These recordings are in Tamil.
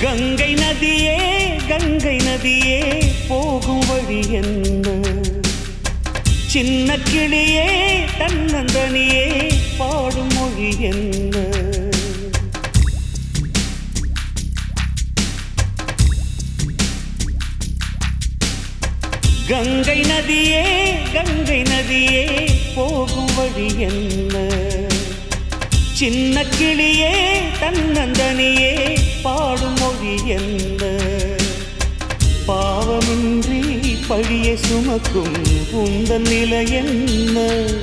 கங்கை நதியே கங்கை நதியே போகும் வழி என்ன சின்ன கிளியே தன்னந்தனியே பாடும் மொழி என்ன கங்கை நதியே கங்கை நதியே போகும் வழி என்ன சின்ன கிளியே தன்னந்தனியே பாடும் மொழி என்ன பாவமின்றி பழியை சுமக்கும் உந்தன் நிலை என்ன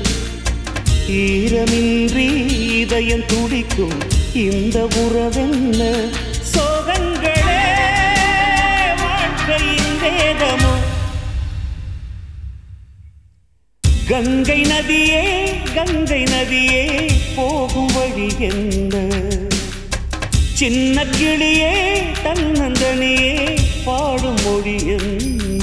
ஈரமின்றி இதயம் துடிக்கும் இந்த உறவென்ன சோகங்களே வாழ்க்கையின் வேதமோ கங்கை நதியே கங்கை நதியே போகும் வழி என்ன சின்ன கிளியே தன்னந்தனியே பாடும் மொழி என்ன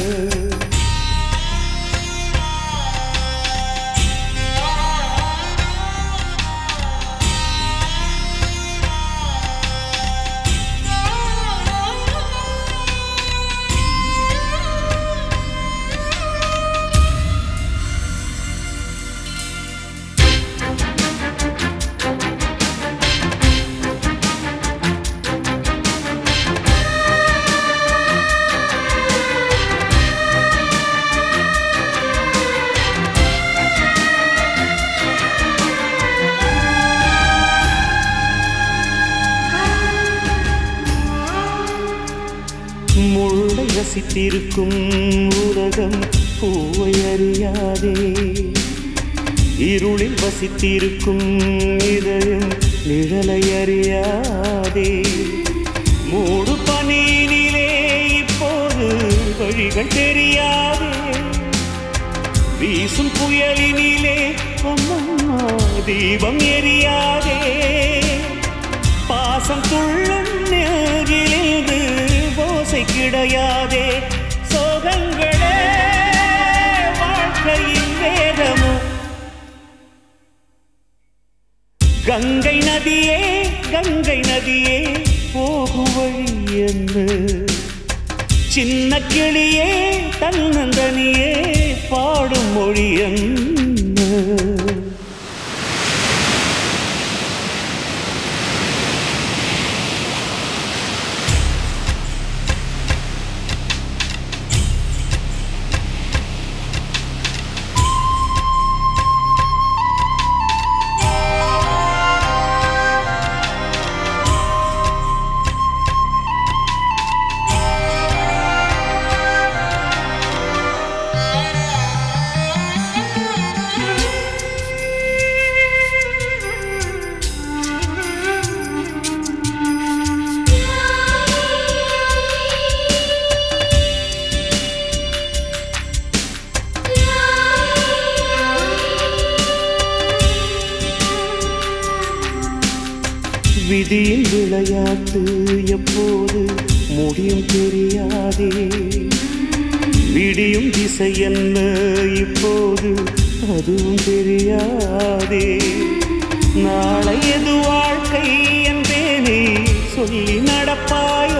முள்ளை ரசித்திருக்கும் உலகம் பூவை அறியாதே இருளில் வசித்திருக்கும் இதயம் நிழலை அறியாதே மூடு பனியினிலே இப்போது வழிகள் தெரியாதே வீசும் புயலினிலே அம்மம்மா தீபம் எரியாதே பாசம் துள்ளும் நெருகிலிருந்து ஓசை கிடையாதே சோகங்களே வாழ்க்கையின் வேதமோ கங்கை நதியே கங்கை நதியே போகும் வழி என்ன சின்ன கிளியே தன்னந்தனியே பாடும் மொழி என்ன விதியின் விளையாட்டு எப்போது முடியும் தெரியாதே விடியும் திசை என்ன இப்போது அதுவும் தெரியாதே நாளை எது வாழ்க்கை என்பேனே சொல்லி நடப்பாயோ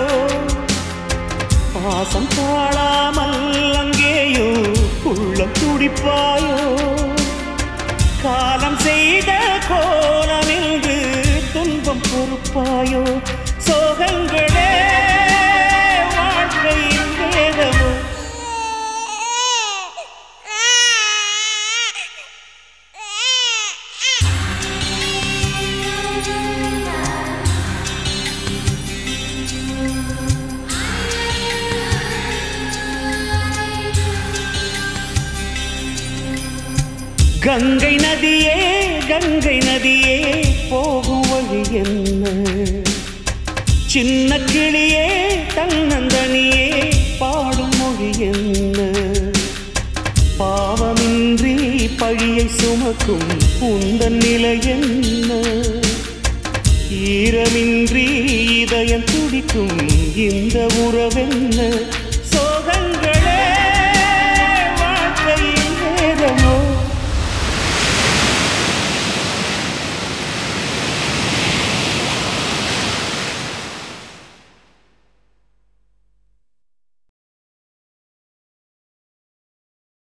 பாசம் தாழாமல் அங்கேயோ உள்ளம் துடிப்பாயோ காலம் செய்த கோலம் என்று துன்பம் பொறுப்பாயோ சோகங்களே வாழ்க்கையின் வேதமோ கங்கை நதியே கங்கை நதியே போகும் வழி என்ன சின்ன கிளியே தன்னந்தனியே பாடும் மொழி என்ன பாவமின்றி பழியை சுமக்கும் உந்தன் நிலை என்ன ஈரமின்றி இதயம் துடிக்கும் இந்த உறவென்ன